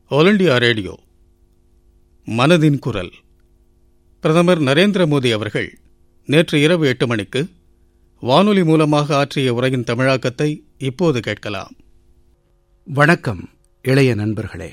all India radio மனதின் குரல் பிரதமர் நரேந்திர மோடி அவர்கள் நேற்று இரவு எட்டு மணிக்கு வானொலி மூலமாக ஆற்றிய உரையின் தமிழாக்கத்தை இப்போது கேட்கலாம் வணக்கம் இளைய நண்பர்களே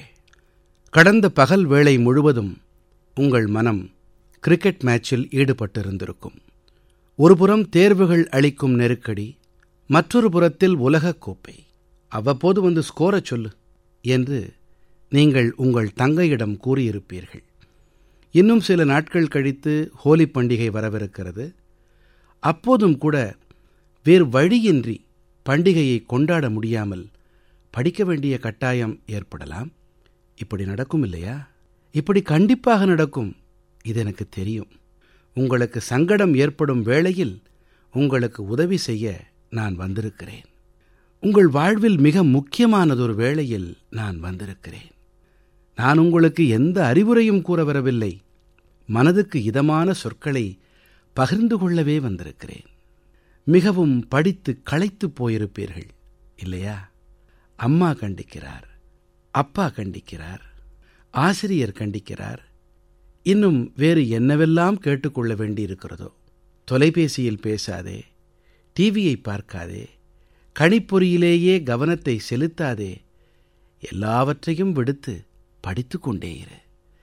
கடந்த பகல் வேளை முழுவதும் உங்கள் மனம் கிரிக்கெட் மேட்சில் ஈடுபட்டிருந்திருக்கும் ஒருபுறம் தேர்வுகள் அளிக்கும் நெருக்கடி மற்றொரு புறத்தில் உலகக் கோப்பை அவ்வப்போது வந்து ஸ்கோரச் சொல்லு என்று நீங்கள் உங்கள் தங்கையிடம் கூறியிருப்பீர்கள் இன்னும் சில நாட்கள் கழித்து ஹோலி பண்டிகை வரவிருக்கிறது அப்போதும் கூட வேறு வழியின்றி பண்டிகையை கொண்டாட முடியாமல் படிக்க வேண்டிய கட்டாயம் ஏற்படலாம் இப்படி நடக்கும் இல்லையா இப்படி கண்டிப்பாக நடக்கும் இது எனக்கு தெரியும் உங்களுக்கு சங்கடம் ஏற்படும் வேளையில் உங்களுக்கு உதவி செய்ய நான் வந்திருக்கிறேன் உங்கள் வாழ்வில் மிக முக்கியமானதொரு வேளையில் நான் வந்திருக்கிறேன் நான் உங்களுக்கு எந்த அறிவுரையும் கூற வரவில்லை மனதுக்கு இதமான சொற்களை பகிர்ந்து கொள்ளவே வந்திருக்கிறேன் மிகவும் படித்து களைத்துப் போயிருப்பீர்கள் இல்லையா அம்மா கண்டிக்கிறார் அப்பா கண்டிக்கிறார் ஆசிரியர் கண்டிக்கிறார் இன்னும் வேறு என்னவெல்லாம் கேட்டுக்கொள்ள வேண்டியிருக்கிறதோ தொலைபேசியில் பேசாதே டிவியை பார்க்காதே கணிப்பொறியிலேயே கவனத்தை செலுத்தாதே எல்லாவற்றையும் விடுத்து படித்து கொண்டே இரு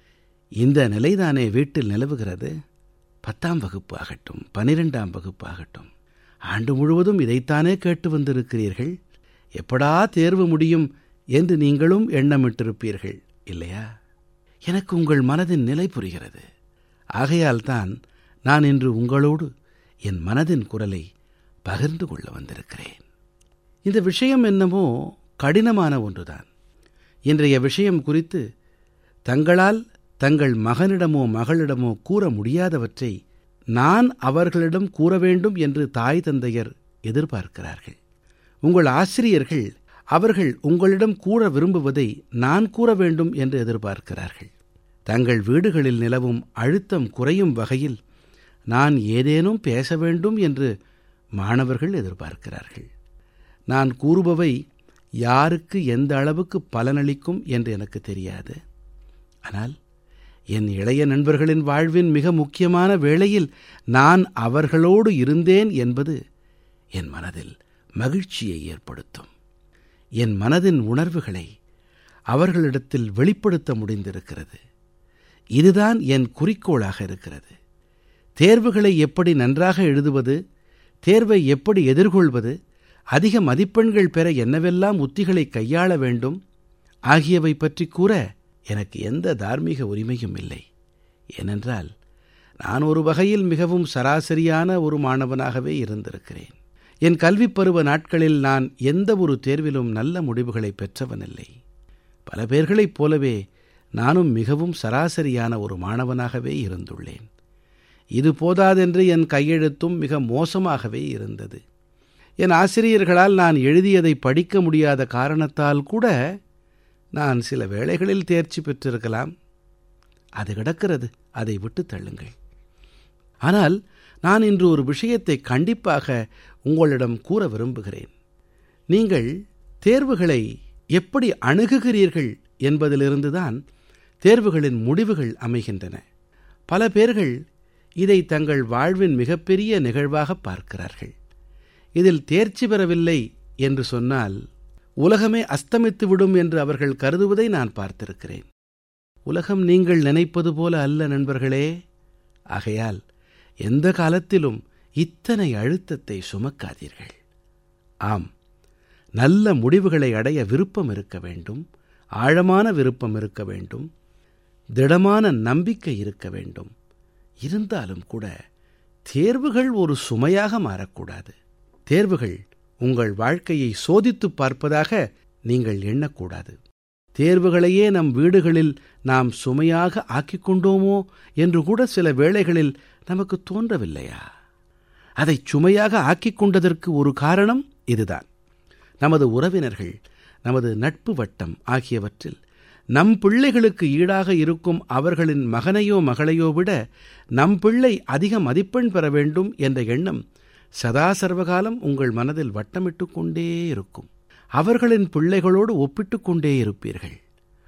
இந்த நிலைதானே வீட்டில் நிலவுகிறது பத்தாம் வகுப்பு ஆகட்டும் பனிரெண்டாம் வகுப்பு ஆகட்டும் ஆண்டு முழுவதும் இதைத்தானே கேட்டு வந்திருக்கிறீர்கள் எப்படா தேர்வு முடியும் என்று நீங்களும் எண்ணமிட்டிருப்பீர்கள் இல்லையா எனக்கு உங்கள் மனதின் நிலை புரிகிறது ஆகையால் தான் நான் இன்று உங்களோடு என் மனதின் குரலை பகிர்ந்து கொள்ள வந்திருக்கிறேன் இந்த விஷயம் என்னமோ கடினமான ஒன்றுதான் இன்றைய விஷயம் குறித்து தங்களால் தங்கள் மகனிடமோ மகளிடமோ கூற முடியாதவற்றை நான் அவர்களிடம் கூற வேண்டும் என்று தாய் தந்தையர் எதிர்பார்க்கிறார்கள் உங்கள் ஆசிரியர்கள் அவர்கள் உங்களிடம் கூற விரும்புவதை நான் கூற வேண்டும் என்று எதிர்பார்க்கிறார்கள் தங்கள் வீடுகளில் நிலவும் அழுத்தம் குறையும் வகையில் நான் ஏதேனும் பேச வேண்டும் என்று மாணவர்கள் எதிர்பார்க்கிறார்கள் நான் கூறுபவை யாருக்கு எந்த அளவுக்கு பலனளிக்கும் என்று எனக்கு தெரியாது ஆனால் என் இளைய நண்பர்களின் வாழ்வின் மிக முக்கியமான வேளையில் நான் அவர்களோடு இருந்தேன் என்பது என் மனதில் மகிழ்ச்சியை ஏற்படுத்தும் என் மனதின் உணர்வுகளை அவர்களிடத்தில் வெளிப்படுத்த முடிந்திருக்கிறது இதுதான் என் குறிக்கோளாக இருக்கிறது தேர்வுகளை எப்படி நன்றாக எழுதுவது தேர்வை எப்படி எதிர்கொள்வது அதிக மதிப்பெண்கள் பெற என்னவெல்லாம் உத்திகளை கையாள வேண்டும் ஆகியவை பற்றி கூற எனக்கு எந்த தார்மீக உரிமையும் இல்லை ஏனென்றால் நான் ஒரு வகையில் மிகவும் சராசரியான ஒரு மாணவனாகவே இருந்திருக்கிறேன் என் கல்விப் பருவ நாட்களில் நான் எந்த ஒரு தேர்விலும் நல்ல முடிவுகளை பெற்றவனில்லை பல பேர்களைப் போலவே நானும் மிகவும் சராசரியான ஒரு மாணவனாகவே இருந்துள்ளேன் இது போதாதென்று என் கையெழுத்தும் மிக மோசமாகவே இருந்தது என் ஆசிரியர்களால் நான் எழுதியதை படிக்க முடியாத காரணத்தால் கூட நான் சில வேளைகளில் தேர்ச்சி பெற்றிருக்கலாம் அது கிடக்கிறது அதை விட்டு தள்ளுங்கள் ஆனால் நான் இன்று ஒரு விஷயத்தை கண்டிப்பாக உங்களிடம் கூற விரும்புகிறேன் நீங்கள் தேர்வுகளை எப்படி அணுகுகிறீர்கள் என்பதிலிருந்துதான் தேர்வுகளின் முடிவுகள் அமைகின்றன பல பேர்கள் இதை தங்கள் வாழ்வின் மிகப்பெரிய நிகழ்வாக பார்க்கிறார்கள் இதில் தேர்ச்சி பெறவில்லை என்று சொன்னால் உலகமே அஸ்தமித்து விடும் என்று அவர்கள் கருதுவதை நான் பார்த்திருக்கிறேன் உலகம் நீங்கள் நினைப்பது போல அல்ல நண்பர்களே ஆகையால் எந்த காலத்திலும் இத்தனை அழுத்தத்தை சுமக்காதீர்கள் ஆம் நல்ல முடிவுகளை அடைய விருப்பம் இருக்க வேண்டும் ஆழமான விருப்பம் இருக்க வேண்டும் திடமான நம்பிக்கை இருக்க வேண்டும் இருந்தாலும் கூட தேர்வுகள் ஒரு சுமையாக மாறக்கூடாது தேர்வுகள் உங்கள் வாழ்க்கையை சோதித்துப் பார்ப்பதாக நீங்கள் எண்ணக்கூடாது தேர்வுகளையே நம் வீடுகளில் நாம் சுமையாக ஆக்கிக் கொண்டோமோ என்று கூட சில வேளைகளில் நமக்கு தோன்றவில்லையா அதை சுமையாக ஆக்கிக் கொண்டதற்கு ஒரு காரணம் இதுதான் நமது உறவினர்கள் நமது நட்பு வட்டம் ஆகியவற்றில் நம் பிள்ளைகளுக்கு ஈடாக இருக்கும் அவர்களின் மகனையோ மகளையோ விட நம் பிள்ளை அதிக மதிப்பெண் பெற வேண்டும் என்ற எண்ணம் சதா சர்வகாலம் உங்கள் மனதில் வட்டமிட்டு கொண்டே இருக்கும் அவர்களின் பிள்ளைகளோடு ஒப்பிட்டுக் கொண்டே இருப்பீர்கள்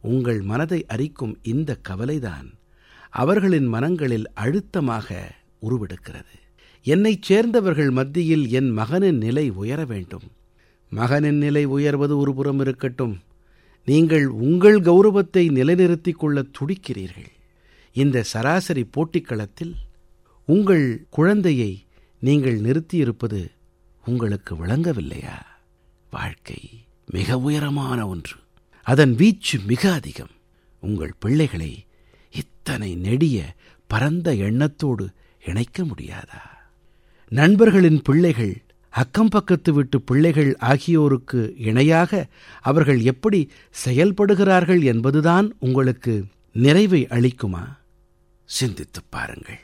உங்கள் மனதை அரிக்கும் இந்த கவலைதான் அவர்களின் மனங்களில் அழுத்தமாக உருவெடுக்கிறது என்னைச் சேர்ந்தவர்கள் மத்தியில் என் மகனின் நிலை உயர வேண்டும் மகனின் நிலை உயர்வது ஒரு புறம் இருக்கட்டும் நீங்கள் உங்கள் கௌரவத்தை நிலைநிறுத்திக் கொள்ள துடிக்கிறீர்கள் இந்த சராசரி போட்டிக்களத்தில் உங்கள் குழந்தையை நீங்கள் நிறுத்தியிருப்பது உங்களுக்கு விளங்கவில்லையா வாழ்க்கை மிக உயரமான ஒன்று அதன் வீச்சு மிக அதிகம் உங்கள் பிள்ளைகளை இத்தனை நெடிய பரந்த எண்ணத்தோடு இணைக்க முடியாதா நண்பர்களின் பிள்ளைகள் அக்கம் பக்கத்து வீட்டு பிள்ளைகள் ஆகியோருக்கு இணையாக அவர்கள் எப்படி செயல்படுகிறார்கள் என்பதுதான் உங்களுக்கு நிறைவை அளிக்குமா சிந்தித்துப் பாருங்கள்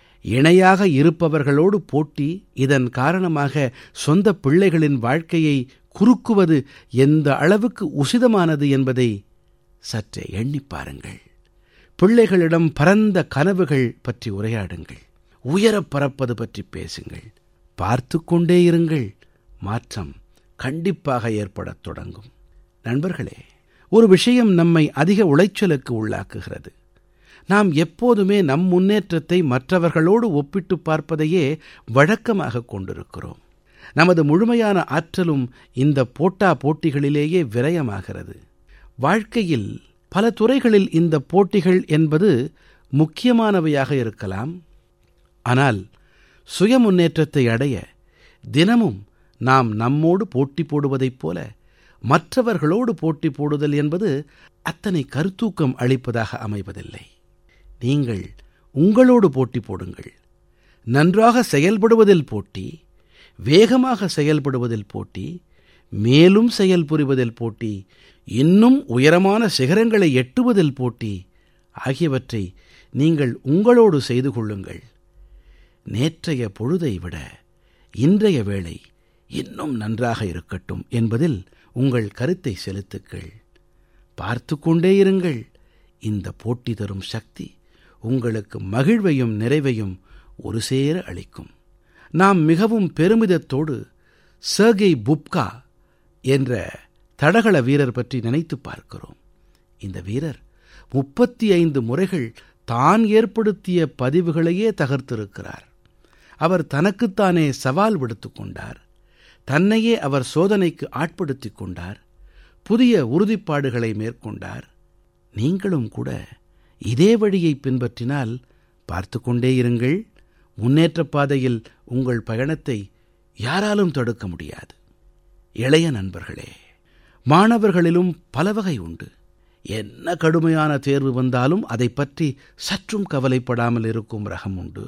இணையாக இருப்பவர்களோடு போட்டி இதன் காரணமாக சொந்த பிள்ளைகளின் வாழ்க்கையை குறுக்குவது எந்த அளவுக்கு உசிதமானது என்பதை சற்றே எண்ணிப் பாருங்கள் பிள்ளைகளிடம் பரந்த கனவுகள் பற்றி உரையாடுங்கள் உயரப் பறப்பது பற்றி பேசுங்கள் பார்த்து கொண்டே இருங்கள் மாற்றம் கண்டிப்பாக ஏற்படத் தொடங்கும் நண்பர்களே ஒரு விஷயம் நம்மை அதிக உளைச்சலுக்கு உள்ளாக்குகிறது நாம் எப்போதுமே நம் முன்னேற்றத்தை மற்றவர்களோடு ஒப்பிட்டு பார்ப்பதையே வழக்கமாக கொண்டிருக்கிறோம் நமது முழுமையான ஆற்றலும் இந்த போட்டா போட்டிகளிலேயே விரயமாகிறது வாழ்க்கையில் பல துறைகளில் இந்த போட்டிகள் என்பது முக்கியமானவையாக இருக்கலாம் ஆனால் சுய முன்னேற்றத்தை அடைய தினமும் நாம் நம்மோடு போட்டி போடுவதைப் போல மற்றவர்களோடு போட்டி போடுதல் என்பது அத்தனை கருத்தூக்கம் அளிப்பதாக அமைவதில்லை நீங்கள் உங்களோடு போட்டி போடுங்கள் நன்றாக செயல்படுவதில் போட்டி வேகமாக செயல்படுவதில் போட்டி மேலும் செயல்புரிவதில் போட்டி இன்னும் உயரமான சிகரங்களை எட்டுவதில் போட்டி ஆகியவற்றை நீங்கள் உங்களோடு செய்து கொள்ளுங்கள் நேற்றைய பொழுதை விட இன்றைய வேளை இன்னும் நன்றாக இருக்கட்டும் என்பதில் உங்கள் கருத்தை செலுத்துங்கள் பார்த்து கொண்டே இருங்கள் இந்த போட்டி தரும் சக்தி உங்களுக்கு மகிழ்வையும் நிறைவையும் ஒரு சேர அளிக்கும் நாம் மிகவும் பெருமிதத்தோடு சர்கை புப்கா என்ற தடகள வீரர் பற்றி நினைத்து பார்க்கிறோம் இந்த வீரர் முப்பத்தி ஐந்து முறைகள் தான் ஏற்படுத்திய பதிவுகளையே தகர்த்திருக்கிறார் அவர் தனக்குத்தானே சவால் விடுத்துக் கொண்டார் தன்னையே அவர் சோதனைக்கு ஆட்படுத்திக் கொண்டார் புதிய உறுதிப்பாடுகளை மேற்கொண்டார் நீங்களும் கூட இதே வழியை பின்பற்றினால் பார்த்து கொண்டே இருங்கள் முன்னேற்றப் பாதையில் உங்கள் பயணத்தை யாராலும் தடுக்க முடியாது இளைய நண்பர்களே மாணவர்களிலும் பல வகை உண்டு என்ன கடுமையான தேர்வு வந்தாலும் அதை பற்றி சற்றும் கவலைப்படாமல் இருக்கும் ரகம் உண்டு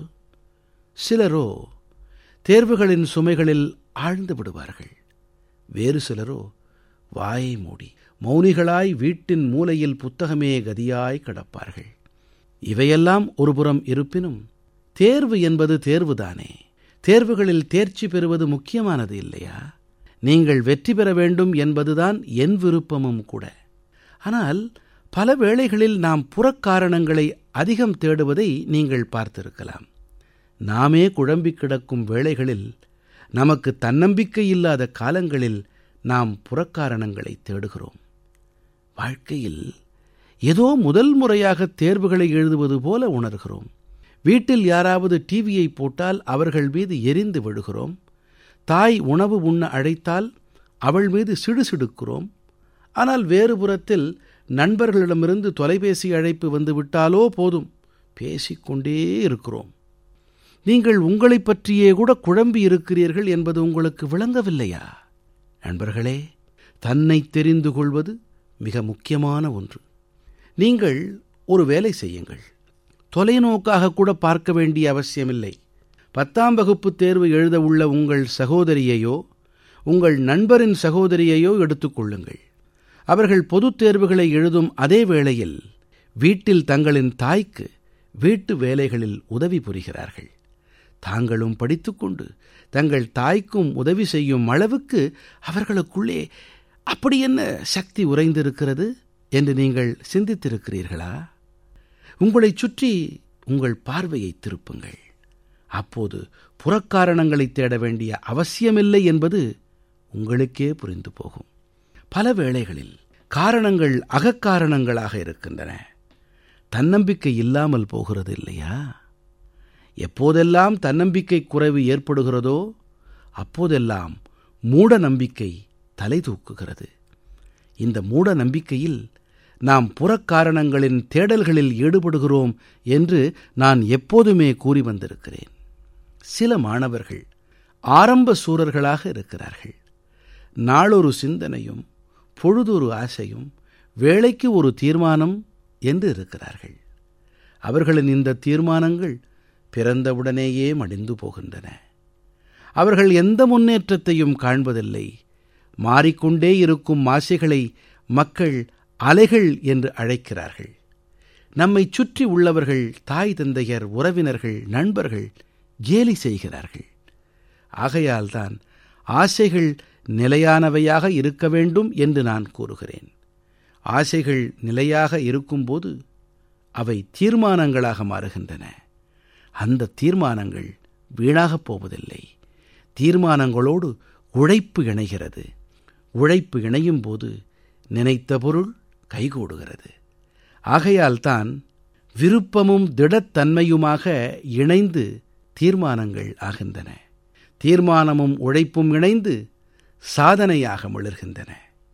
சிலரோ தேர்வுகளின் சுமைகளில் ஆழ்ந்து விடுவார்கள் வேறு சிலரோ வாயை மூடி மௌனிகளாய் வீட்டின் மூலையில் புத்தகமே கதியாய் கிடப்பார்கள் இவையெல்லாம் ஒருபுறம் இருப்பினும் தேர்வு என்பது தேர்வுதானே தேர்வுகளில் தேர்ச்சி பெறுவது முக்கியமானது இல்லையா நீங்கள் வெற்றி பெற வேண்டும் என்பதுதான் என் விருப்பமும் கூட ஆனால் பல வேளைகளில் நாம் புறக்காரணங்களை அதிகம் தேடுவதை நீங்கள் பார்த்திருக்கலாம் நாமே குழம்பிக் கிடக்கும் வேளைகளில் நமக்கு தன்னம்பிக்கை இல்லாத காலங்களில் நாம் புறக்காரணங்களை தேடுகிறோம் வாழ்க்கையில் ஏதோ முதல் முறையாக தேர்வுகளை எழுதுவது போல உணர்கிறோம் வீட்டில் யாராவது டிவியை போட்டால் அவர்கள் மீது எரிந்து விழுகிறோம் தாய் உணவு உண்ண அழைத்தால் அவள் மீது சிடுசிடுக்கிறோம் ஆனால் வேறு புறத்தில் நண்பர்களிடமிருந்து தொலைபேசி அழைப்பு வந்து விட்டாலோ போதும் பேசிக்கொண்டே இருக்கிறோம் நீங்கள் உங்களைப் பற்றியே கூட குழம்பி இருக்கிறீர்கள் என்பது உங்களுக்கு விளங்கவில்லையா நண்பர்களே தன்னை தெரிந்து கொள்வது மிக முக்கியமான ஒன்று நீங்கள் ஒரு வேலை செய்யுங்கள் தொலைநோக்காக கூட பார்க்க வேண்டிய அவசியமில்லை பத்தாம் வகுப்பு தேர்வு எழுத உள்ள உங்கள் சகோதரியையோ உங்கள் நண்பரின் சகோதரியையோ எடுத்துக்கொள்ளுங்கள் அவர்கள் பொதுத் தேர்வுகளை எழுதும் அதே வேளையில் வீட்டில் தங்களின் தாய்க்கு வீட்டு வேலைகளில் உதவி புரிகிறார்கள் தாங்களும் படித்துக்கொண்டு தங்கள் தாய்க்கும் உதவி செய்யும் அளவுக்கு அவர்களுக்குள்ளே அப்படி என்ன சக்தி உறைந்திருக்கிறது என்று நீங்கள் சிந்தித்திருக்கிறீர்களா உங்களைச் சுற்றி உங்கள் பார்வையை திருப்புங்கள் அப்போது புறக்காரணங்களை தேட வேண்டிய அவசியமில்லை என்பது உங்களுக்கே புரிந்து போகும் பல வேளைகளில் காரணங்கள் அகக்காரணங்களாக இருக்கின்றன தன்னம்பிக்கை இல்லாமல் போகிறது இல்லையா எப்போதெல்லாம் தன்னம்பிக்கை குறைவு ஏற்படுகிறதோ அப்போதெல்லாம் மூட நம்பிக்கை தலை தூக்குகிறது இந்த மூட நம்பிக்கையில் நாம் புறக்காரணங்களின் தேடல்களில் ஈடுபடுகிறோம் என்று நான் எப்போதுமே கூறி வந்திருக்கிறேன் சில மாணவர்கள் ஆரம்ப சூரர்களாக இருக்கிறார்கள் நாளொரு சிந்தனையும் பொழுதொரு ஆசையும் வேலைக்கு ஒரு தீர்மானம் என்று இருக்கிறார்கள் அவர்களின் இந்த தீர்மானங்கள் பிறந்தவுடனேயே மடிந்து போகின்றன அவர்கள் எந்த முன்னேற்றத்தையும் காண்பதில்லை மாறிக்கொண்டே இருக்கும் மாசைகளை மக்கள் அலைகள் என்று அழைக்கிறார்கள் நம்மை சுற்றி உள்ளவர்கள் தாய் தந்தையர் உறவினர்கள் நண்பர்கள் கேலி செய்கிறார்கள் ஆகையால்தான் ஆசைகள் நிலையானவையாக இருக்க வேண்டும் என்று நான் கூறுகிறேன் ஆசைகள் நிலையாக இருக்கும்போது அவை தீர்மானங்களாக மாறுகின்றன அந்த தீர்மானங்கள் வீணாகப் போவதில்லை தீர்மானங்களோடு உழைப்பு இணைகிறது உழைப்பு இணையும் போது நினைத்த பொருள் கைகூடுகிறது ஆகையால்தான் விருப்பமும் திடத்தன்மையுமாக இணைந்து தீர்மானங்கள் ஆகின்றன தீர்மானமும் உழைப்பும் இணைந்து சாதனையாக மிளர்கின்றன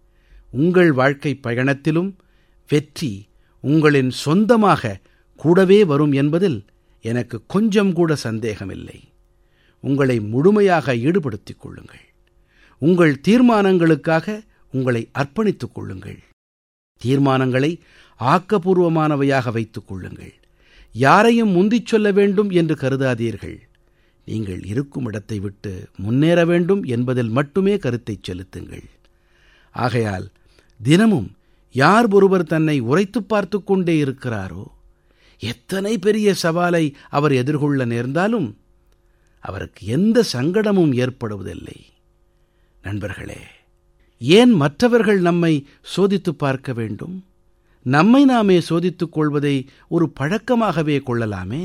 உங்கள் வாழ்க்கை பயணத்திலும் வெற்றி உங்களின் சொந்தமாக கூடவே வரும் என்பதில் எனக்கு கொஞ்சம் கூட சந்தேகமில்லை உங்களை முழுமையாக ஈடுபடுத்திக் கொள்ளுங்கள் உங்கள் தீர்மானங்களுக்காக உங்களை அர்ப்பணித்துக் கொள்ளுங்கள் தீர்மானங்களை ஆக்கப்பூர்வமானவையாக வைத்துக் கொள்ளுங்கள் யாரையும் முந்திச் சொல்ல வேண்டும் என்று கருதாதீர்கள் நீங்கள் இருக்கும் இடத்தை விட்டு முன்னேற வேண்டும் என்பதில் மட்டுமே கருத்தைச் செலுத்துங்கள் ஆகையால் தினமும் யார் ஒருவர் தன்னை உரைத்துப் பார்த்து கொண்டே இருக்கிறாரோ எத்தனை பெரிய சவாலை அவர் எதிர்கொள்ள நேர்ந்தாலும் அவருக்கு எந்த சங்கடமும் ஏற்படுவதில்லை நண்பர்களே ஏன் மற்றவர்கள் நம்மை சோதித்துப் பார்க்க வேண்டும் நம்மை நாமே சோதித்துக் கொள்வதை ஒரு பழக்கமாகவே கொள்ளலாமே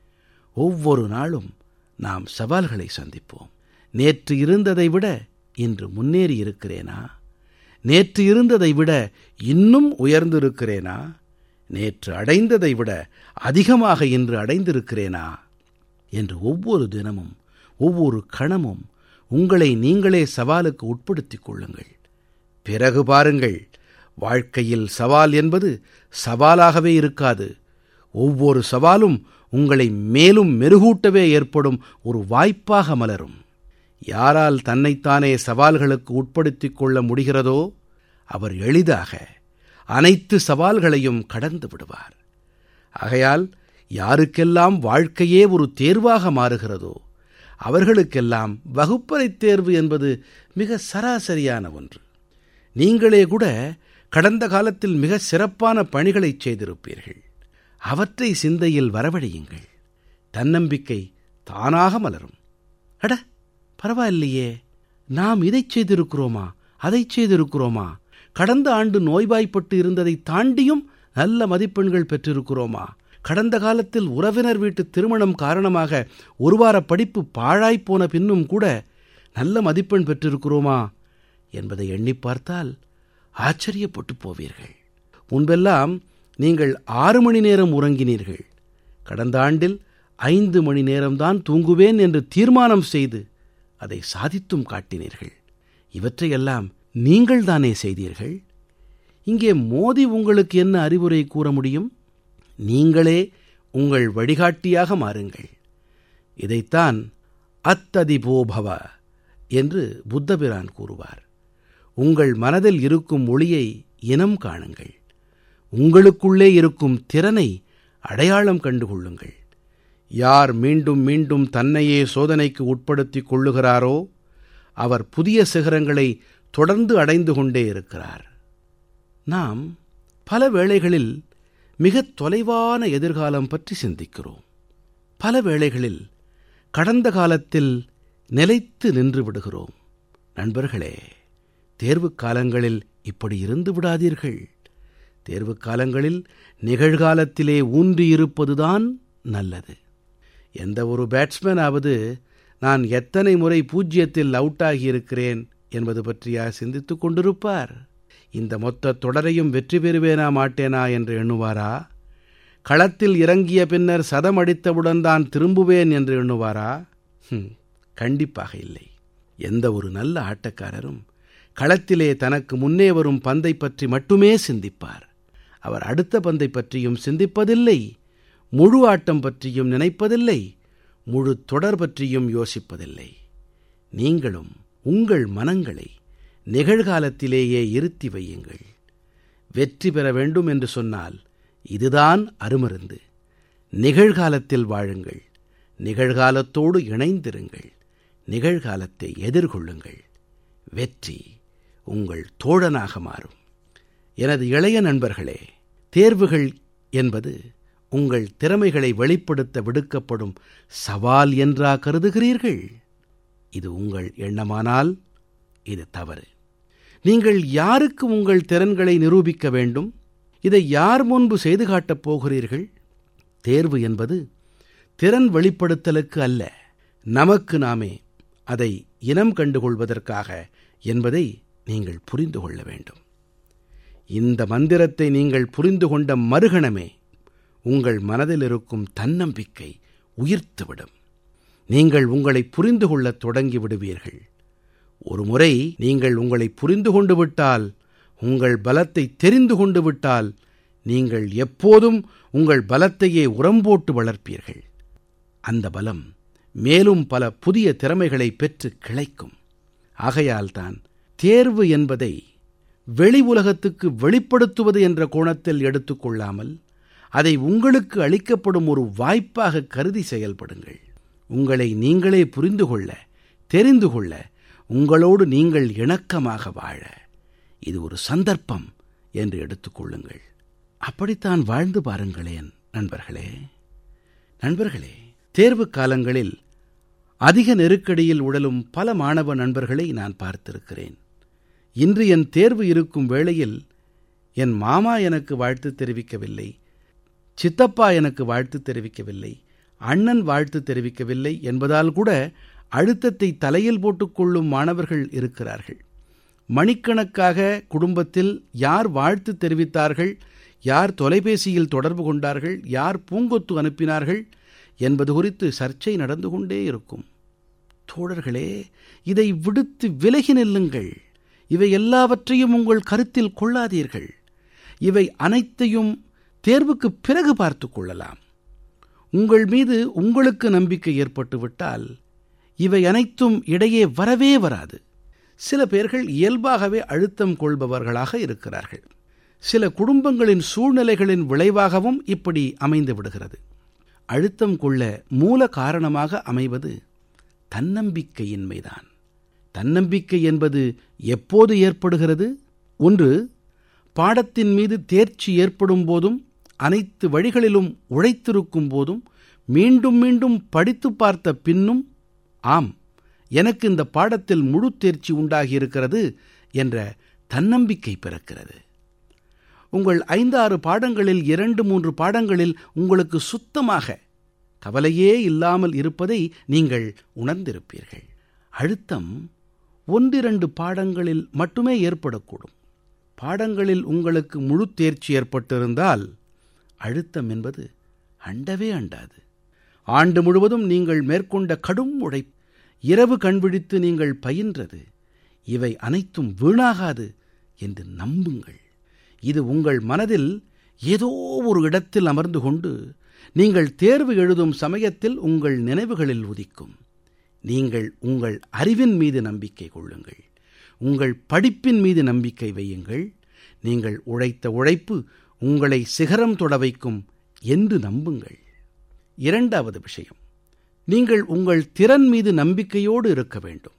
ஒவ்வொரு நாளும் நாம் சவால்களை சந்திப்போம் நேற்று இருந்ததை விட இன்று முன்னேறி இருக்கிறேனா நேற்று இருந்ததை விட இன்னும் உயர்ந்திருக்கிறேனா நேற்று அடைந்ததை விட அதிகமாக இன்று அடைந்திருக்கிறேனா என்று ஒவ்வொரு தினமும் ஒவ்வொரு கணமும் உங்களை நீங்களே சவாலுக்கு உட்படுத்திக் கொள்ளுங்கள் பிறகு பாருங்கள் வாழ்க்கையில் சவால் என்பது சவாலாகவே இருக்காது ஒவ்வொரு சவாலும் உங்களை மேலும் மெருகூட்டவே ஏற்படும் ஒரு வாய்ப்பாக மலரும் யாரால் தன்னைத்தானே சவால்களுக்கு உட்படுத்திக் கொள்ள முடிகிறதோ அவர் எளிதாக அனைத்து சவால்களையும் கடந்து விடுவார் ஆகையால் யாருக்கெல்லாம் வாழ்க்கையே ஒரு தேர்வாக மாறுகிறதோ அவர்களுக்கெல்லாம் வகுப்பறைத் தேர்வு என்பது மிக சராசரியான ஒன்று நீங்களே கூட கடந்த காலத்தில் மிக சிறப்பான பணிகளைச் செய்திருப்பீர்கள் அவற்றை சிந்தையில் வரவழையுங்கள் தன்னம்பிக்கை தானாக மலரும் அட பரவாயில்லையே நாம் இதைச் செய்திருக்கிறோமா அதைச் செய்திருக்கிறோமா கடந்த ஆண்டு நோய்வாய்ப்பட்டு இருந்ததை தாண்டியும் நல்ல மதிப்பெண்கள் பெற்றிருக்கிறோமா கடந்த காலத்தில் உறவினர் வீட்டு திருமணம் காரணமாக ஒரு வார படிப்பு பாழாய்ப்போன பின்னும் கூட நல்ல மதிப்பெண் பெற்றிருக்கிறோமா என்பதை எண்ணிப் பார்த்தால் ஆச்சரியப்பட்டு போவீர்கள் முன்பெல்லாம் நீங்கள் ஆறு மணி நேரம் உறங்கினீர்கள் கடந்த ஆண்டில் ஐந்து மணி நேரம்தான் தூங்குவேன் என்று தீர்மானம் செய்து அதை சாதித்தும் காட்டினீர்கள் இவற்றையெல்லாம் நீங்கள் தானே செய்தீர்கள் இங்கே மோதி உங்களுக்கு என்ன அறிவுரை கூற முடியும் நீங்களே உங்கள் வழிகாட்டியாக மாறுங்கள் இதைத்தான் அத்ததிபோபவ என்று புத்தபிரான் கூறுவார் உங்கள் மனதில் இருக்கும் ஒளியை இனம் காணுங்கள் உங்களுக்குள்ளே இருக்கும் திறனை அடையாளம் கண்டு கொள்ளுங்கள் யார் மீண்டும் மீண்டும் தன்னையே சோதனைக்கு உட்படுத்திக் கொள்ளுகிறாரோ அவர் புதிய சிகரங்களை தொடர்ந்து அடைந்து கொண்டே இருக்கிறார் நாம் பல வேளைகளில் மிகத் தொலைவான எதிர்காலம் பற்றி சிந்திக்கிறோம் பல வேளைகளில் கடந்த காலத்தில் நிலைத்து நின்று விடுகிறோம் நண்பர்களே தேர்வுக் காலங்களில் இப்படி இருந்து விடாதீர்கள் தேர்வுக் காலங்களில் நிகழ்காலத்திலே ஊன்றியிருப்பதுதான் நல்லது எந்த ஒரு பேட்ஸ்மேனாவது நான் எத்தனை முறை பூஜ்யத்தில் அவுட் ஆகியிருக்கிறேன் என்பது பற்றியா சிந்தித்துக் கொண்டிருப்பார் இந்த மொத்த தொடரையும் வெற்றி பெறுவேனா மாட்டேனா என்று எண்ணுவாரா களத்தில் இறங்கிய பின்னர் சதம் அடித்தவுடன் தான் திரும்புவேன் என்று எண்ணுவாரா கண்டிப்பாக இல்லை எந்த ஒரு நல்ல ஆட்டக்காரரும் களத்திலே தனக்கு முன்னே வரும் பந்தை பற்றி மட்டுமே சிந்திப்பார் அவர் அடுத்த பந்தை பற்றியும் சிந்திப்பதில்லை முழு ஆட்டம் பற்றியும் நினைப்பதில்லை முழு தொடர் பற்றியும் யோசிப்பதில்லை நீங்களும் உங்கள் மனங்களை நிகழ்காலத்திலேயே இருத்தி வையுங்கள் வெற்றி பெற வேண்டும் என்று சொன்னால் இதுதான் அருமருந்து நிகழ்காலத்தில் வாழுங்கள் நிகழ்காலத்தோடு இணைந்திருங்கள் நிகழ்காலத்தை எதிர்கொள்ளுங்கள் வெற்றி உங்கள் தோழனாக மாறும் எனது இளைய நண்பர்களே தேர்வுகள் என்பது உங்கள் திறமைகளை வெளிப்படுத்த விடுக்கப்படும் சவால் என்றா கருதுகிறீர்கள் இது உங்கள் எண்ணமானால் இது தவறு நீங்கள் யாருக்கு உங்கள் திறன்களை நிரூபிக்க வேண்டும் இதை யார் முன்பு செய்து காட்டப் போகிறீர்கள் தேர்வு என்பது திறன் வெளிப்படுத்தலுக்கு அல்ல நமக்கு நாமே அதை இனம் கண்டுகொள்வதற்காக என்பதை நீங்கள் புரிந்து கொள்ள வேண்டும் இந்த மந்திரத்தை நீங்கள் புரிந்து கொண்ட மறுகணமே உங்கள் மனதில் இருக்கும் தன்னம்பிக்கை உயிர்த்துவிடும் நீங்கள் உங்களை புரிந்து கொள்ளத் தொடங்கி விடுவீர்கள் ஒரு முறை நீங்கள் உங்களை புரிந்து கொண்டு விட்டால் உங்கள் பலத்தை தெரிந்து கொண்டு விட்டால் நீங்கள் எப்போதும் உங்கள் பலத்தையே உரம்போட்டு வளர்ப்பீர்கள் அந்த பலம் மேலும் பல புதிய திறமைகளை பெற்று கிளைக்கும் ஆகையால்தான் தேர்வு என்பதை வெளி உலகத்துக்கு வெளிப்படுத்துவது என்ற கோணத்தில் எடுத்துக்கொள்ளாமல் அதை உங்களுக்கு அளிக்கப்படும் ஒரு வாய்ப்பாக கருதி செயல்படுங்கள் உங்களை நீங்களே புரிந்து கொள்ள தெரிந்து கொள்ள உங்களோடு நீங்கள் இணக்கமாக வாழ இது ஒரு சந்தர்ப்பம் என்று எடுத்துக்கொள்ளுங்கள் அப்படித்தான் வாழ்ந்து பாருங்களேன் நண்பர்களே நண்பர்களே தேர்வு காலங்களில் அதிக நெருக்கடியில் உடலும் பல மாணவ நண்பர்களை நான் பார்த்திருக்கிறேன் இன்று என் தேர்வு இருக்கும் வேளையில் என் மாமா எனக்கு வாழ்த்து தெரிவிக்கவில்லை சித்தப்பா எனக்கு வாழ்த்து தெரிவிக்கவில்லை அண்ணன் வாழ்த்து தெரிவிக்கவில்லை என்பதால் கூட அழுத்தத்தை தலையில் போட்டுக்கொள்ளும் மாணவர்கள் இருக்கிறார்கள் மணிக்கணக்காக குடும்பத்தில் யார் வாழ்த்து தெரிவித்தார்கள் யார் தொலைபேசியில் தொடர்பு கொண்டார்கள் யார் பூங்கொத்து அனுப்பினார்கள் என்பது குறித்து சர்ச்சை நடந்து கொண்டே இருக்கும் தோழர்களே இதை விடுத்து விலகி நில்லுங்கள் இவை எல்லாவற்றையும் உங்கள் கருத்தில் கொள்ளாதீர்கள் இவை அனைத்தையும் தேர்வுக்கு பிறகு பார்த்து கொள்ளலாம் உங்கள் மீது உங்களுக்கு நம்பிக்கை ஏற்பட்டுவிட்டால் இவை அனைத்தும் இடையே வரவே வராது சில பேர்கள் இயல்பாகவே அழுத்தம் கொள்பவர்களாக இருக்கிறார்கள் சில குடும்பங்களின் சூழ்நிலைகளின் விளைவாகவும் இப்படி அமைந்து விடுகிறது அழுத்தம் கொள்ள மூல காரணமாக அமைவது தன்னம்பிக்கையின்மைதான் தன்னம்பிக்கை என்பது எப்போது ஏற்படுகிறது ஒன்று பாடத்தின் மீது தேர்ச்சி ஏற்படும் போதும் அனைத்து வழிகளிலும் உழைத்திருக்கும் போதும் மீண்டும் மீண்டும் படித்து பார்த்த பின்னும் ஆம் எனக்கு இந்த பாடத்தில் முழு தேர்ச்சி உண்டாகியிருக்கிறது என்ற தன்னம்பிக்கை பிறக்கிறது உங்கள் ஐந்தாறு பாடங்களில் இரண்டு மூன்று பாடங்களில் உங்களுக்கு சுத்தமாக கவலையே இல்லாமல் இருப்பதை நீங்கள் உணர்ந்திருப்பீர்கள் அழுத்தம் ஒன்றிரண்டு பாடங்களில் மட்டுமே ஏற்படக்கூடும் பாடங்களில் உங்களுக்கு முழு தேர்ச்சி ஏற்பட்டிருந்தால் அழுத்தம் என்பது அண்டவே அண்டாது ஆண்டு முழுவதும் நீங்கள் மேற்கொண்ட கடும் உழைப்பு இரவு கண்விழித்து நீங்கள் பயின்றது இவை அனைத்தும் வீணாகாது என்று நம்புங்கள் இது உங்கள் மனதில் ஏதோ ஒரு இடத்தில் அமர்ந்து கொண்டு நீங்கள் தேர்வு எழுதும் சமயத்தில் உங்கள் நினைவுகளில் உதிக்கும் நீங்கள் உங்கள் அறிவின் மீது நம்பிக்கை கொள்ளுங்கள் உங்கள் படிப்பின் மீது நம்பிக்கை வையுங்கள் நீங்கள் உழைத்த உழைப்பு உங்களை சிகரம் தொட வைக்கும் என்று நம்புங்கள் இரண்டாவது விஷயம் நீங்கள் உங்கள் திறன் மீது நம்பிக்கையோடு இருக்க வேண்டும்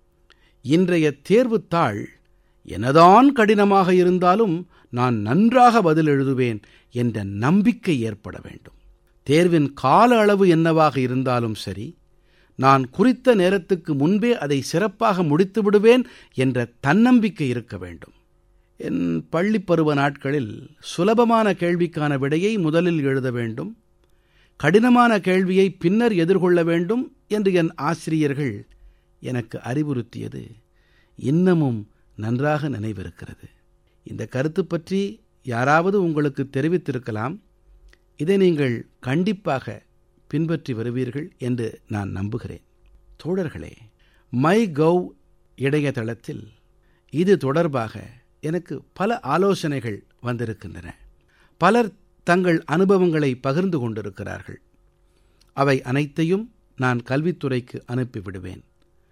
இன்றைய தேர்வுத்தாள் என்னதான் கடினமாக இருந்தாலும் நான் நன்றாக பதில் எழுதுவேன் என்ற நம்பிக்கை ஏற்பட வேண்டும் தேர்வின் கால அளவு என்னவாக இருந்தாலும் சரி நான் குறித்த நேரத்துக்கு முன்பே அதை சிறப்பாக முடித்து விடுவேன் என்ற தன்னம்பிக்கை இருக்க வேண்டும் என் பள்ளிப் பருவ நாட்களில் சுலபமான கேள்விக்கான விடையை முதலில் எழுத வேண்டும் கடினமான கேள்வியை பின்னர் எதிர்கொள்ள வேண்டும் என்று என் ஆசிரியர்கள் எனக்கு அறிவுறுத்தியது இன்னமும் நன்றாக நினைவிருக்கிறது இந்த கருத்து பற்றி யாராவது உங்களுக்கு தெரிவித்திருக்கலாம் இதை நீங்கள் கண்டிப்பாக பின்பற்றி வருவீர்கள் என்று நான் நம்புகிறேன் தோழர்களே மை கவ் இணையதளத்தில் இது தொடர்பாக எனக்கு பல ஆலோசனைகள் வந்திருக்கின்றன பலர் தங்கள் அனுபவங்களை பகிர்ந்து கொண்டிருக்கிறார்கள் அவை அனைத்தையும் நான் கல்வித்துறைக்கு அனுப்பிவிடுவேன்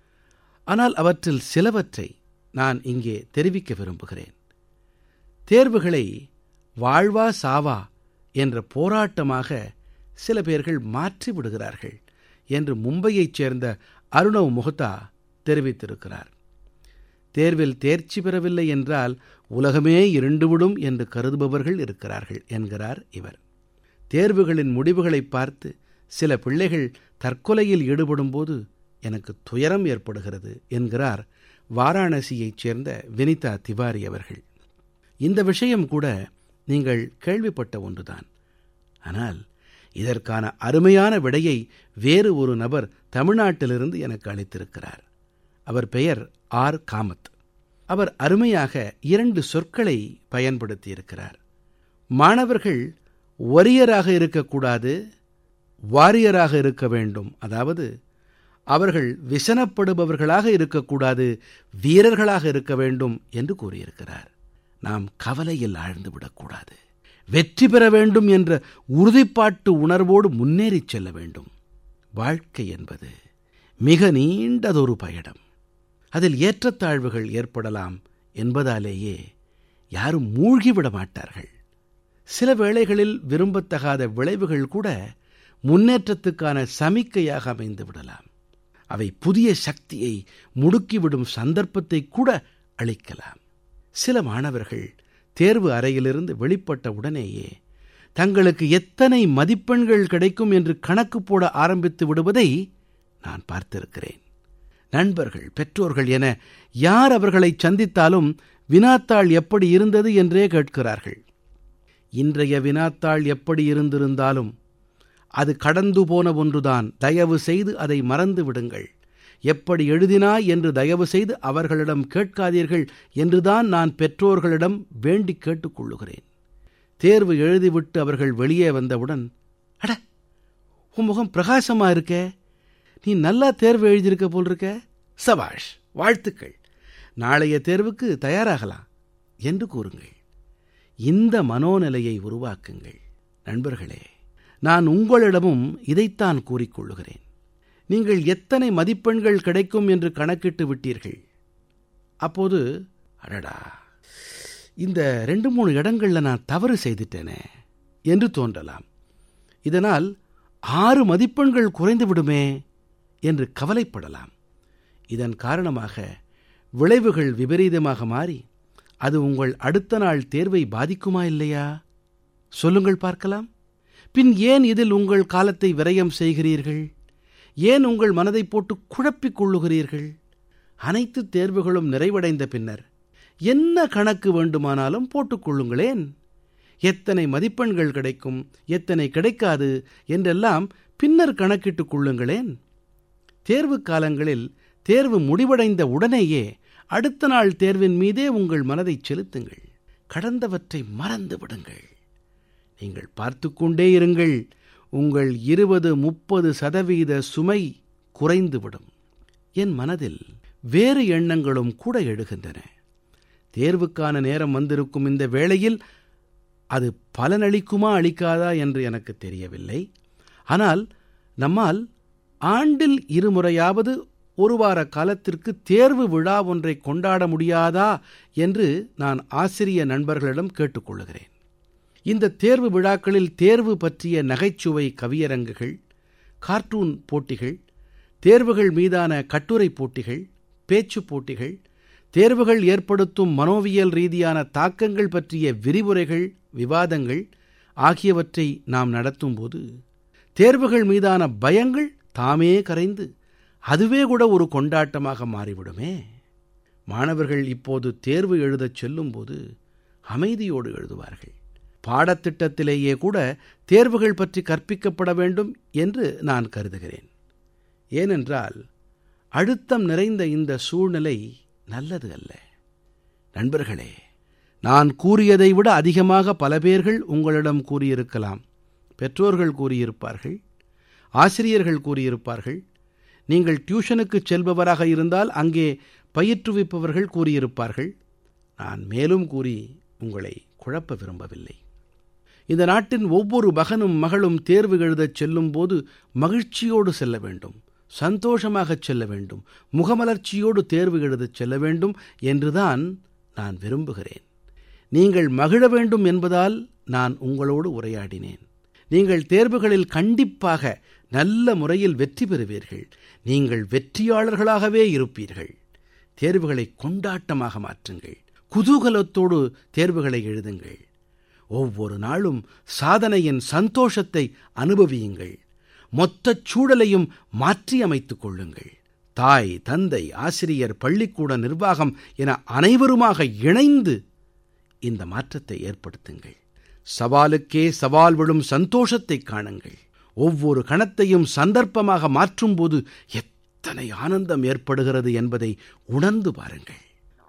ஆனால் அவற்றில் சிலவற்றை நான் இங்கே தெரிவிக்க விரும்புகிறேன் தேர்வுகளை வாழ்வா சாவா என்ற போராட்டமாக சில பேர்கள் மாற்றி விடுகிறார்கள் என்று மும்பையைச் சேர்ந்த அருணவ் முகதா தெரிவித்திருக்கிறார் தேர்வில் தேர்ச்சி பெறவில்லை என்றால் உலகமே இருண்டுவிடும் என்று கருதுபவர்கள் இருக்கிறார்கள் என்கிறார் இவர் தேர்வுகளின் முடிவுகளை பார்த்து சில பிள்ளைகள் தற்கொலையில் ஈடுபடும்போது எனக்கு துயரம் ஏற்படுகிறது என்கிறார் வாராணசியைச் சேர்ந்த வினிதா திவாரி அவர்கள் இந்த விஷயம் கூட நீங்கள் கேள்விப்பட்ட ஒன்றுதான் ஆனால் இதற்கான அருமையான விடையை வேறு ஒரு நபர் தமிழ்நாட்டிலிருந்து எனக்கு அளித்திருக்கிறார் அவர் பெயர் ஆர் காமத் அவர் அருமையாக இரண்டு சொற்களை பயன்படுத்தியிருக்கிறார் மாணவர்கள் ஒரியராக இருக்கக்கூடாது வாரியராக இருக்க வேண்டும் அதாவது அவர்கள் விசனப்படுபவர்களாக இருக்கக்கூடாது வீரர்களாக இருக்க வேண்டும் என்று கூறியிருக்கிறார் நாம் கவலையில் ஆழ்ந்து விடக்கூடாது வெற்றி பெற வேண்டும் என்ற உறுதிப்பாட்டு உணர்வோடு முன்னேறிச் செல்ல வேண்டும் வாழ்க்கை என்பது மிக நீண்டதொரு பயணம் அதில் ஏற்றத்தாழ்வுகள் ஏற்படலாம் என்பதாலேயே யாரும் மூழ்கிவிட மாட்டார்கள் சில வேளைகளில் விரும்பத்தகாத விளைவுகள் கூட முன்னேற்றத்துக்கான சமிக்கையாக அமைந்து விடலாம் அவை புதிய சக்தியை முடுக்கிவிடும் சந்தர்ப்பத்தை கூட அளிக்கலாம் சில மாணவர்கள் தேர்வு அறையிலிருந்து வெளிப்பட்ட உடனேயே தங்களுக்கு எத்தனை மதிப்பெண்கள் கிடைக்கும் என்று கணக்கு போட ஆரம்பித்து விடுவதை நான் பார்த்திருக்கிறேன் நண்பர்கள் பெற்றோர்கள் என யார் அவர்களை சந்தித்தாலும் வினாத்தாள் எப்படி இருந்தது என்றே கேட்கிறார்கள் இன்றைய வினாத்தாள் எப்படி இருந்திருந்தாலும் அது கடந்து போன ஒன்றுதான் தயவு செய்து அதை மறந்து விடுங்கள் எப்படி எழுதினாய் என்று தயவு செய்து அவர்களிடம் கேட்காதீர்கள் என்றுதான் நான் பெற்றோர்களிடம் வேண்டி கேட்டுக்கொள்ளுகிறேன் தேர்வு எழுதிவிட்டு அவர்கள் வெளியே வந்தவுடன் அட உன் முகம் பிரகாசமா இருக்கே நீ நல்லா தேர்வு எழுதியிருக்க போல் இருக்க சபாஷ் வாழ்த்துக்கள் நாளைய தேர்வுக்கு தயாராகலாம் என்று கூறுங்கள் இந்த மனோநிலையை உருவாக்குங்கள் நண்பர்களே நான் உங்களிடமும் இதைத்தான் கூறிக்கொள்ளுகிறேன் நீங்கள் எத்தனை மதிப்பெண்கள் கிடைக்கும் என்று கணக்கிட்டு விட்டீர்கள் அப்போது அடடா இந்த ரெண்டு மூணு இடங்கள்ல நான் தவறு செய்துட்டேனே என்று தோன்றலாம் இதனால் ஆறு மதிப்பெண்கள் குறைந்து விடுமே என்று கவலைப்படலாம் இதன் காரணமாக விளைவுகள் விபரீதமாக மாறி அது உங்கள் அடுத்த நாள் தேர்வை பாதிக்குமா இல்லையா சொல்லுங்கள் பார்க்கலாம் பின் ஏன் இதில் உங்கள் காலத்தை விரயம் செய்கிறீர்கள் ஏன் உங்கள் மனதை போட்டு குழப்பிக் கொள்ளுகிறீர்கள் அனைத்து தேர்வுகளும் நிறைவடைந்த பின்னர் என்ன கணக்கு வேண்டுமானாலும் போட்டுக்கொள்ளுங்களேன் எத்தனை மதிப்பெண்கள் கிடைக்கும் எத்தனை கிடைக்காது என்றெல்லாம் பின்னர் கணக்கிட்டுக் கொள்ளுங்களேன் தேர்வு காலங்களில் தேர்வு முடிவடைந்த உடனேயே அடுத்த நாள் தேர்வின் மீதே உங்கள் மனதை செலுத்துங்கள் கடந்தவற்றை மறந்து விடுங்கள் நீங்கள் பார்த்து கொண்டே இருங்கள் உங்கள் இருபது முப்பது சதவீத சுமை குறைந்துவிடும் என் மனதில் வேறு எண்ணங்களும் கூட எழுகின்றன தேர்வுக்கான நேரம் வந்திருக்கும் இந்த வேளையில் அது பலனளிக்குமா அளிக்காதா என்று எனக்கு தெரியவில்லை ஆனால் நம்மால் ஆண்டில் இருமுறையாவது ஒரு வார காலத்திற்கு தேர்வு விழா ஒன்றை கொண்டாட முடியாதா என்று நான் ஆசிரிய நண்பர்களிடம் கேட்டுக்கொள்கிறேன் இந்த தேர்வு விழாக்களில் தேர்வு பற்றிய நகைச்சுவை கவியரங்குகள் கார்ட்டூன் போட்டிகள் தேர்வுகள் மீதான கட்டுரை போட்டிகள் பேச்சுப் போட்டிகள் தேர்வுகள் ஏற்படுத்தும் மனோவியல் ரீதியான தாக்கங்கள் பற்றிய விரிவுரைகள் விவாதங்கள் ஆகியவற்றை நாம் நடத்தும்போது தேர்வுகள் மீதான பயங்கள் தாமே கரைந்து அதுவே கூட ஒரு கொண்டாட்டமாக மாறிவிடுமே மாணவர்கள் இப்போது தேர்வு எழுதச் செல்லும்போது அமைதியோடு எழுதுவார்கள் பாடத்திட்டத்திலேயே கூட தேர்வுகள் பற்றி கற்பிக்கப்பட வேண்டும் என்று நான் கருதுகிறேன் ஏனென்றால் அழுத்தம் நிறைந்த இந்த சூழ்நிலை நல்லது அல்ல நண்பர்களே நான் கூறியதை விட அதிகமாக பல பேர்கள் உங்களிடம் கூறியிருக்கலாம் பெற்றோர்கள் கூறியிருப்பார்கள் ஆசிரியர்கள் கூறியிருப்பார்கள் நீங்கள் டியூஷனுக்குச் செல்பவராக இருந்தால் அங்கே பயிற்றுவிப்பவர்கள் கூறியிருப்பார்கள் நான் மேலும் கூறி உங்களை குழப்ப விரும்பவில்லை இந்த நாட்டின் ஒவ்வொரு மகனும் மகளும் தேர்வு எழுதச் செல்லும் போது மகிழ்ச்சியோடு செல்ல வேண்டும் சந்தோஷமாகச் செல்ல வேண்டும் முகமலர்ச்சியோடு தேர்வு எழுதச் செல்ல வேண்டும் என்றுதான் நான் விரும்புகிறேன் நீங்கள் மகிழ வேண்டும் என்பதால் நான் உங்களோடு உரையாடினேன் நீங்கள் தேர்வுகளில் கண்டிப்பாக நல்ல முறையில் வெற்றி பெறுவீர்கள் நீங்கள் வெற்றியாளர்களாகவே இருப்பீர்கள் தேர்வுகளை கொண்டாட்டமாக மாற்றுங்கள் குதூகலத்தோடு தேர்வுகளை எழுதுங்கள் ஒவ்வொரு நாளும் சாதனையின் சந்தோஷத்தை அனுபவியுங்கள் மொத்தச் சூழலையும் மாற்றி அமைத்துக் கொள்ளுங்கள் தாய் தந்தை ஆசிரியர் பள்ளிக்கூட நிர்வாகம் என அனைவருமாக இணைந்து இந்த மாற்றத்தை ஏற்படுத்துங்கள் சவாலுக்கே சவால் விழும் சந்தோஷத்தைக் காணுங்கள் ஒவ்வொரு கணத்தையும் சந்தர்ப்பமாக மாற்றும்போது எத்தனை ஆனந்தம் ஏற்படுகிறது என்பதை உணர்ந்து பாருங்கள்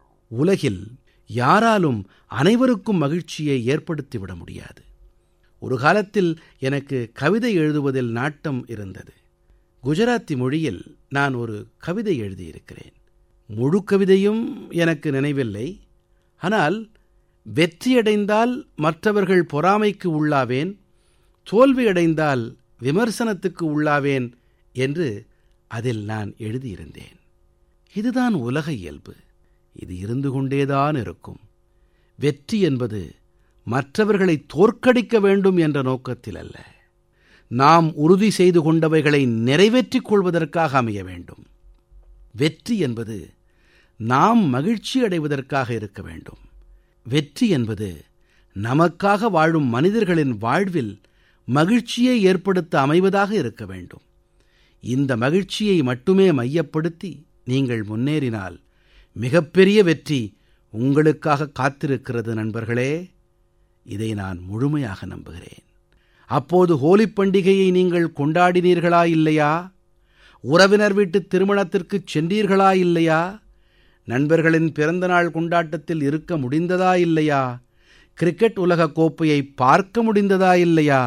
உலகில் யாராலும் அனைவருக்கும் மகிழ்ச்சியை ஏற்படுத்திவிட முடியாது ஒரு காலத்தில் எனக்கு கவிதை எழுதுவதில் நாட்டம் இருந்தது குஜராத்தி மொழியில் நான் ஒரு கவிதை எழுதியிருக்கிறேன் முழு கவிதையும் எனக்கு நினைவில்லை ஆனால் வெற்றியடைந்தால் மற்றவர்கள் பொறாமைக்கு உள்ளாவேன் தோல்வியடைந்தால் விமர்சனத்துக்கு உள்ளாவேன் என்று அதில் நான் எழுதியிருந்தேன் இதுதான் உலக இயல்பு இது இருந்து கொண்டேதான் இருக்கும் வெற்றி என்பது மற்றவர்களை தோற்கடிக்க வேண்டும் என்ற நோக்கத்தில் அல்ல நாம் உறுதி செய்து கொண்டவைகளை நிறைவேற்றிக் கொள்வதற்காக அமைய வேண்டும் வெற்றி என்பது நாம் மகிழ்ச்சி அடைவதற்காக இருக்க வேண்டும் வெற்றி என்பது நமக்காக வாழும் மனிதர்களின் வாழ்வில் மகிழ்ச்சியை ஏற்படுத்த அமைவதாக இருக்க வேண்டும் இந்த மகிழ்ச்சியை மட்டுமே மையப்படுத்தி நீங்கள் முன்னேறினால் மிகப்பெரிய வெற்றி உங்களுக்காக காத்திருக்கிறது நண்பர்களே இதை நான் முழுமையாக நம்புகிறேன் அப்போது ஹோலிப் பண்டிகையை நீங்கள் கொண்டாடினீர்களா இல்லையா உறவினர் வீட்டு திருமணத்திற்குச் சென்றீர்களா இல்லையா நண்பர்களின் பிறந்தநாள் கொண்டாட்டத்தில் இருக்க முடிந்ததா இல்லையா கிரிக்கெட் உலகக் கோப்பையை பார்க்க முடிந்ததா இல்லையா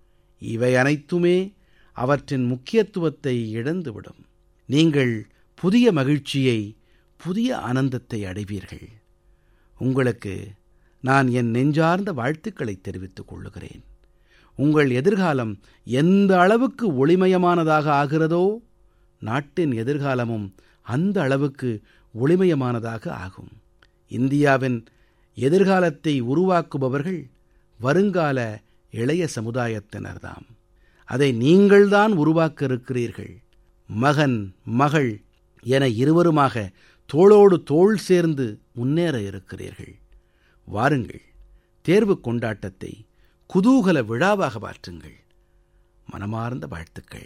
இவை அனைத்துமே அவற்றின் முக்கியத்துவத்தை இழந்துவிடும் நீங்கள் புதிய மகிழ்ச்சியை புதிய ஆனந்தத்தை அடைவீர்கள் உங்களுக்கு நான் என் நெஞ்சார்ந்த வாழ்த்துக்களை தெரிவித்துக் கொள்ளுகிறேன் உங்கள் எதிர்காலம் எந்த அளவுக்கு ஒளிமயமானதாக ஆகிறதோ நாட்டின் எதிர்காலமும் அந்த அளவுக்கு ஒளிமயமானதாக ஆகும் இந்தியாவின் எதிர்காலத்தை உருவாக்குபவர்கள் வருங்கால இளைய சமுதாயத்தினர்தாம் அதை நீங்கள்தான் உருவாக்க இருக்கிறீர்கள் மகன் மகள் என இருவருமாக தோளோடு தோள் சேர்ந்து முன்னேற இருக்கிறீர்கள் வாருங்கள் தேர்வு கொண்டாட்டத்தை குதூகல விழாவாக மாற்றுங்கள் மனமார்ந்த வாழ்த்துக்கள்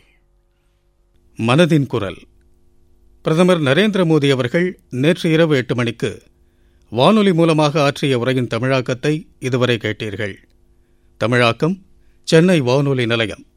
மனதின் குரல் பிரதமர் நரேந்திர மோடி அவர்கள் நேற்று இரவு எட்டு மணிக்கு வானொலி மூலமாக ஆற்றிய உரையின் தமிழாக்கத்தை இதுவரை கேட்டீர்கள் தமிழாக்கம் சென்னை வானொலி நிலையம்